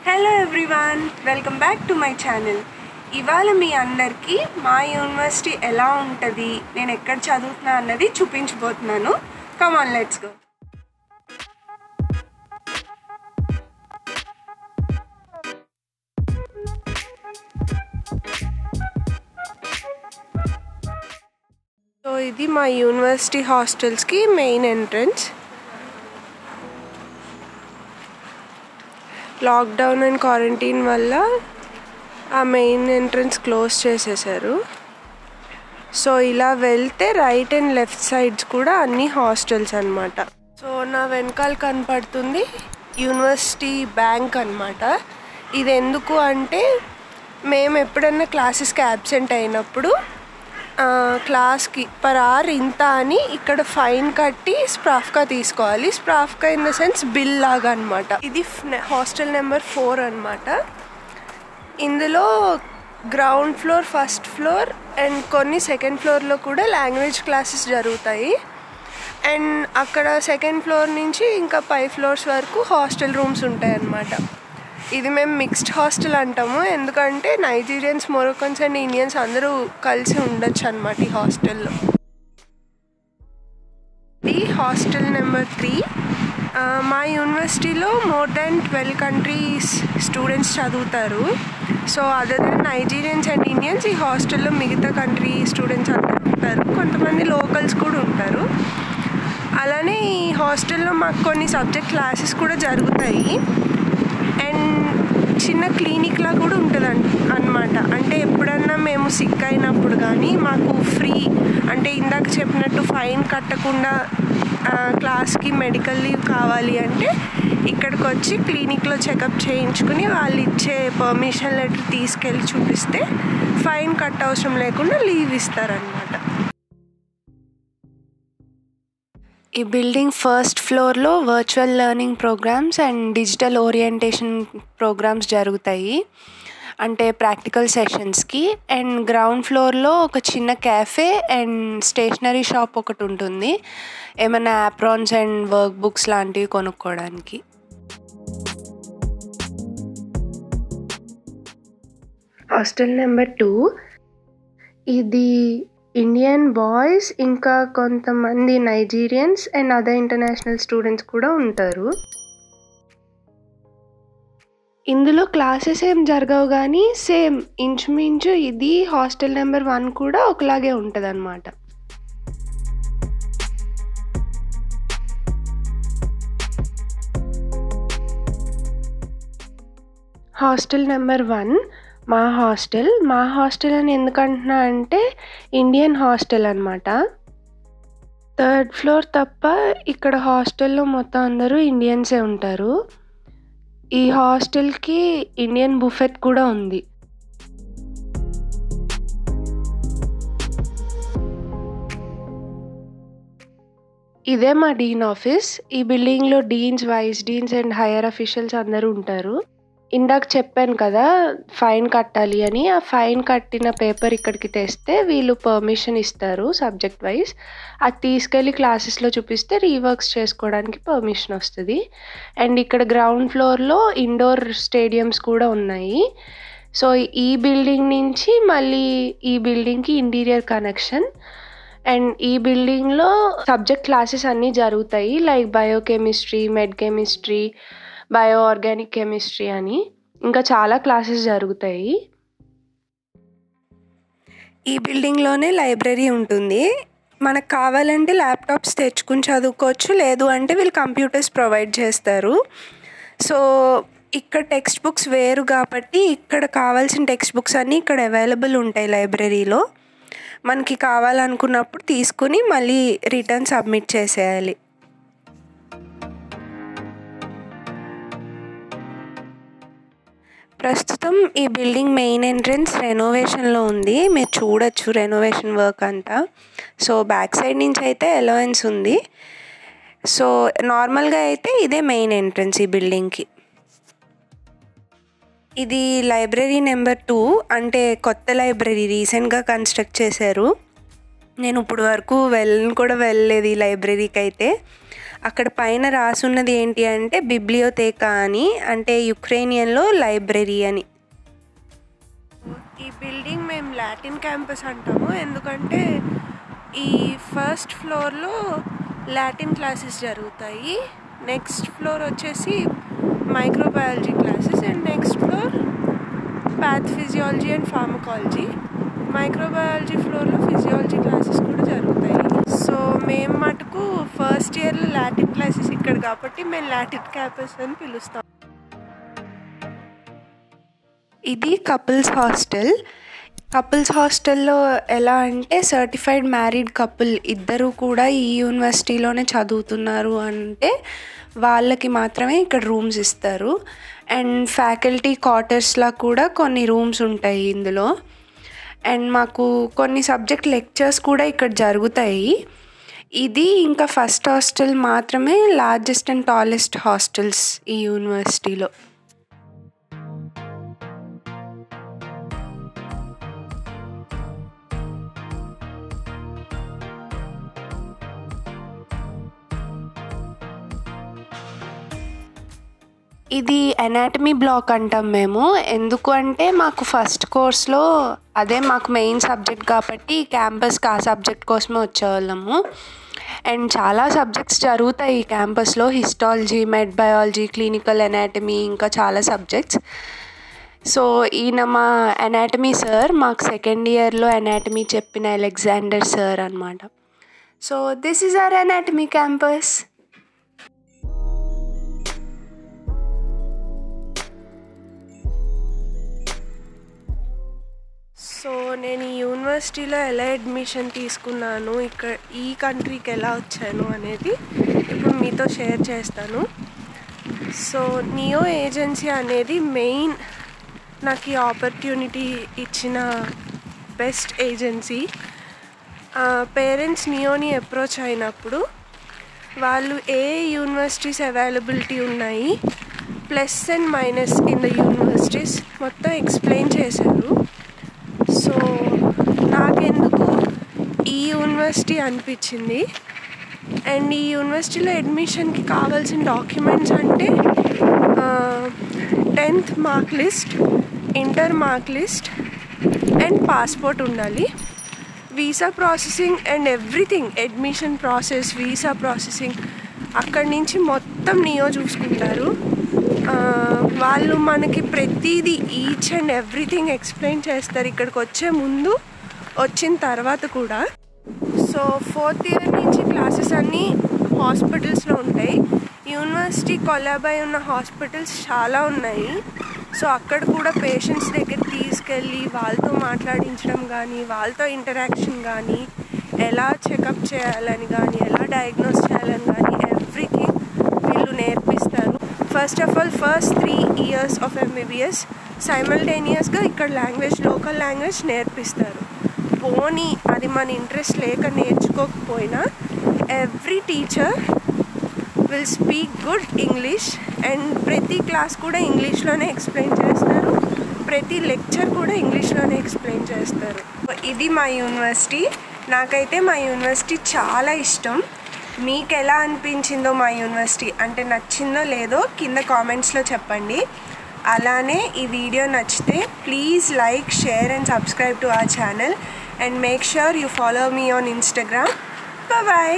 hello everyone welcome back to my channel ఇవాళ మీ అందరికీ మా యూనివర్సిటీ ఎలా ఉంటుంది నేను ఎక్కడ చదువుతున్నా అన్నది చూపించబోతున్నాను కమాన్ లెట్స్ గో సో ఇది మా యూనివర్సిటీ హాస్టల్స్కి main entrance lockdown and quarantine వల్ల ఆ మెయిన్ ఎంట్రన్స్ క్లోజ్ చేసేసారు సో ఇలా వెళ్తే రైట్ అండ్ లెఫ్ట్ సైడ్స్ కూడా అన్ని హాస్టల్స్ అనమాట సో నా వెనకాల కనపడుతుంది యూనివర్సిటీ బ్యాంక్ అనమాట ఇది ఎందుకు అంటే మేము ఎప్పుడన్నా క్లాసెస్కి అబ్సెంట్ అయినప్పుడు క్లాస్కి పర్ అవర్ ఇంత అని ఇక్కడ ఫైన్ కట్టి స్ప్రాఫ్కా తీసుకోవాలి స్ప్రాఫ్కా ఇన్ ద సెన్స్ బిల్ లాగా అనమాట ఇది హాస్టల్ నెంబర్ ఫోర్ అనమాట ఇందులో ground floor first floor and కొన్ని సెకండ్ ఫ్లోర్లో కూడా లాంగ్వేజ్ క్లాసెస్ జరుగుతాయి అండ్ అక్కడ సెకండ్ ఫ్లోర్ నుంచి ఇంకా పై ఫ్లోర్స్ వరకు హాస్టల్ రూమ్స్ ఉంటాయి అన్నమాట ఇది మేము మిక్స్డ్ హాస్టల్ అంటాము ఎందుకంటే నైజీరియన్స్ మొరొకన్స్ అండ్ ఇండియన్స్ అందరూ కలిసి ఉండొచ్చు అనమాట ఈ హాస్టల్లో ఇది హాస్టల్ నెంబర్ త్రీ మా యూనివర్సిటీలో more than twelve countries students చదువుతారు so other than Nigerians and Indians ఈ హాస్టల్లో మిగతా కంట్రీ స్టూడెంట్స్ అందరూ ఉంటారు కొంతమంది లోకల్స్ కూడా ఉంటారు అలానే ఈ హాస్టల్లో మాకు కొన్ని సబ్జెక్ట్ క్లాసెస్ కూడా జరుగుతాయి అండ్ చిన్న క్లినిక్లా కూడా ఉంటుంది అనమాట అంటే ఎప్పుడన్నా మేము సిక్ అయినప్పుడు కానీ మాకు ఫ్రీ అంటే ఇందాక చెప్పినట్టు ఫైన్ కట్టకుండా క్లాస్కి మెడికల్ లీవ్ కావాలి అంటే ఇక్కడికి వచ్చి క్లినిక్లో చెకప్ చేయించుకుని వాళ్ళు ఇచ్చే పర్మిషన్ లెటర్ తీసుకెళ్ళి చూపిస్తే ఫైన్ కట్ అవసరం లేకుండా లీవ్ ఇస్తారనమాట ఈ బిల్డింగ్ ఫస్ట్ ఫ్లోర్లో virtual learning programs and digital orientation programs జరుగుతాయి అంటే ప్రాక్టికల్ సెషన్స్కి అండ్ గ్రౌండ్ ఫ్లోర్లో ఒక చిన్న క్యాఫే అండ్ స్టేషనరీ షాప్ ఒకటి ఉంటుంది ఏమైనా యాప్రాన్స్ అండ్ వర్క్ బుక్స్ లాంటివి కొనుక్కోవడానికి హాస్టల్ నెంబర్ టూ ఇది ఇండియన్ బాయ్స్ ఇంకా కొంతమంది Nigerians and other international students కూడా ఉంటారు ఇందులో క్లాసెస్ ఏం జరగవు కానీ సేమ్ ఇంచుమించు ఇది హాస్టల్ నెంబర్ వన్ కూడా ఒకలాగే ఉంటుంది అనమాట హాస్టల్ నెంబర్ వన్ మా హాస్టల్ మా హాస్టల్ అని ఎందుకంటున్నా అంటే ఇండియన్ హాస్టల్ అనమాట థర్డ్ ఫ్లోర్ తప్ప ఇక్కడ హాస్టల్లో మొత్తం అందరూ ఇండియన్సే ఉంటారు ఈ హాస్టల్కి ఇండియన్ బుఫెట్ కూడా ఉంది ఇదే మా డీన్ ఆఫీస్ ఈ బిల్డింగ్లో deans vice deans and higher officials అందరూ ఉంటారు ఇందాక చెప్పాను కదా ఫైన్ కట్టాలి అని ఆ ఫైన్ కట్టిన పేపర్ ఇక్కడికి తెస్తే వీళ్ళు పర్మిషన్ ఇస్తారు సబ్జెక్ట్ వైజ్ అది తీసుకెళ్ళి క్లాసెస్లో చూపిస్తే రీవర్క్స్ చేసుకోవడానికి పర్మిషన్ వస్తుంది అండ్ ఇక్కడ గ్రౌండ్ ఫ్లోర్లో ఇండోర్ స్టేడియమ్స్ కూడా ఉన్నాయి సో ఈ బిల్డింగ్ నుంచి మళ్ళీ ఈ బిల్డింగ్కి ఇంటీరియర్ కనెక్షన్ అండ్ ఈ బిల్డింగ్లో సబ్జెక్ట్ క్లాసెస్ అన్నీ జరుగుతాయి like biochemistry med chemistry bio organic chemistry అని ఇంకా చాలా క్లాసెస్ జరుగుతాయి ఈ బిల్డింగ్లోనే లైబ్రరీ ఉంటుంది మనకు కావాలంటే ల్యాప్టాప్స్ తెచ్చుకుని చదువుకోవచ్చు లేదు అంటే వీళ్ళు కంప్యూటర్స్ ప్రొవైడ్ చేస్తారు సో ఇక్కడ టెక్స్ట్ బుక్స్ వేరు కాబట్టి ఇక్కడ కావాల్సిన టెక్స్ట్ బుక్స్ అన్నీ ఇక్కడ అవైలబుల్ ఉంటాయి లైబ్రరీలో మనకి కావాలనుకున్నప్పుడు తీసుకుని మళ్ళీ రిటర్న్ సబ్మిట్ చేసేయాలి ప్రస్తుతం ఈ బిల్డింగ్ మెయిన్ ఎంట్రన్స్ రెనోవేషన్లో ఉంది మీరు చూడొచ్చు రెనోవేషన్ వర్క్ అంతా సో బ్యాక్ సైడ్ నుంచి అయితే అలవెన్స్ ఉంది సో నార్మల్గా అయితే ఇదే మెయిన్ ఎంట్రన్స్ ఈ బిల్డింగ్కి ఇది లైబ్రరీ నెంబర్ టూ అంటే కొత్త లైబ్రరీ రీసెంట్గా కన్స్ట్రక్ట్ చేశారు నేను ఇప్పుడు వరకు వెళ్ళని కూడా వెళ్ళలేదు ఈ లైబ్రరీకి అయితే అక్కడ పైన రాసున్నది ఏంటి అంటే బిబ్లియోతేకా అని అంటే యుక్రేనియన్లో లైబ్రరీ అని ఈ బిల్డింగ్ మేము లాటిన్ క్యాంపస్ అంటాము ఎందుకంటే ఈ ఫస్ట్ ఫ్లోర్లో లాటిన్ క్లాసెస్ జరుగుతాయి నెక్స్ట్ ఫ్లోర్ వచ్చేసి microbiology classes and next floor path physiology and pharmacology microbiology ఫ్లోర్లో ఫిజియాలజీ క్లాసెస్ కూడా జరుగుతాయి సో మేము మటుకు ఫస్ట్ ఇయర్లో లాటిన్ క్లాసెస్ ఇక్కడ కాబట్టి మేము లాటిన్ క్యాంపస్ అని పిలుస్తాం ఇది కపుల్స్ హాస్టల్ కపుల్స్ హాస్టల్లో ఎలా అంటే సర్టిఫైడ్ మ్యారీడ్ కపుల్ ఇద్దరు కూడా ఈ యూనివర్సిటీలోనే చదువుతున్నారు అంటే వాళ్ళకి మాత్రమే ఇక్కడ రూమ్స్ ఇస్తారు అండ్ ఫ్యాకల్టీ క్వార్టర్స్లా కూడా కొన్ని రూమ్స్ ఉంటాయి ఇందులో అండ్ మాకు కొన్ని సబ్జెక్ట్ లెక్చర్స్ కూడా ఇక్కడ జరుగుతాయి ఇది ఇంకా ఫస్ట్ హాస్టల్ మాత్రమే లార్జెస్ట్ అండ్ టాలెస్ట్ హాస్టల్స్ ఈ యూనివర్సిటీలో ఇది అనాటమీ బ్లాక్ అంటాం మేము ఎందుకు అంటే మాకు ఫస్ట్ కోర్స్లో అదే మాకు మెయిన్ సబ్జెక్ట్ కాబట్టి క్యాంపస్కి ఆ సబ్జెక్ట్ కోసమే వచ్చేవాళ్ళము అండ్ చాలా సబ్జెక్ట్స్ జరుగుతాయి ఈ క్యాంపస్లో histology med biology clinical anatomy ఇంకా చాలా సబ్జెక్ట్స్ సో ఈయన మా అనాటమీ సార్ మాకు సెకండ్ ఇయర్లో అనాటమీ చెప్పిన అలెగ్జాండర్ సార్ అనమాట so this is our anatomy campus so నేను ఈ యూనివర్సిటీలో ఎలా అడ్మిషన్ తీసుకున్నాను ఇక్కడ ఈ కంట్రీకి ఎలా వచ్చాను అనేది ఇప్పుడు మీతో షేర్ చేస్తాను సో నియో ఏజెన్సీ అనేది మెయిన్ నాకు ఈ ఆపర్చునిటీ ఇచ్చిన బెస్ట్ ఏజెన్సీ పేరెంట్స్ నియోని అప్రోచ్ అయినప్పుడు వాళ్ళు ఏ యూనివర్సిటీస్ అవైలబిలిటీ ఉన్నాయి plus and minus in the universities మొత్తం ఎక్స్ప్లెయిన్ చేశారు సో నాకెందుకు ఈ యూనివర్సిటీ అనిపించింది అండ్ ఈ యూనివర్సిటీలో అడ్మిషన్కి కావాల్సిన డాక్యుమెంట్స్ అంటే tenth mark list inter mark list and passport ఉండాలి visa processing and everything admission process visa processing అక్కడి నుంచి మొత్తం నియో చూసుకుంటారు వాళ్ళు మనకి ప్రతిదీ ఈచ్ అండ్ ఎవ్రీథింగ్ ఎక్స్ప్లెయిన్ చేస్తారు ఇక్కడికి వచ్చే ముందు వచ్చిన తర్వాత కూడా సో ఫోర్త్ ఇయర్ నుంచి క్లాసెస్ అన్నీ హాస్పిటల్స్లో ఉంటాయి యూనివర్సిటీ కొలాబై ఉన్న హాస్పిటల్స్ చాలా ఉన్నాయి సో అక్కడ కూడా పేషెంట్స్ దగ్గర తీసుకెళ్ళి వాళ్ళతో మాట్లాడించడం కానీ వాళ్ళతో ఇంటరాక్షన్ కానీ ఎలా చెకప్ చేయాలని కానీ ఎలా డయాగ్నోస్ చేయాలని కానీ ఎవ్రీథింగ్ వీళ్ళు నేర్పిస్తారు first of all first three years of MBBS సైమల్టేనియస్గా ఇక్కడ లాంగ్వేజ్ లోకల్ లాంగ్వేజ్ నేర్పిస్తారు పోనీ అది మన ఇంట్రెస్ట్ లేక నేర్చుకోకపోయినా every teacher will speak good English and ప్రతి క్లాస్ కూడా ఇంగ్లీష్లోనే ఎక్స్ప్లెయిన్ చేస్తారు ప్రతి లెక్చర్ కూడా ఇంగ్లీష్లోనే ఎక్స్ప్లెయిన్ చేస్తారు ఇది మా యూనివర్సిటీ నాకైతే మా యూనివర్సిటీ చాలా ఇష్టం మీకు ఎలా అనిపించిందో మా యూనివర్సిటీ అంటే నచ్చిందో లేదో కింద కామెంట్స్లో చెప్పండి అలానే ఈ వీడియో నచ్చితే please like share and subscribe to our channel and make sure you follow me on Instagram bye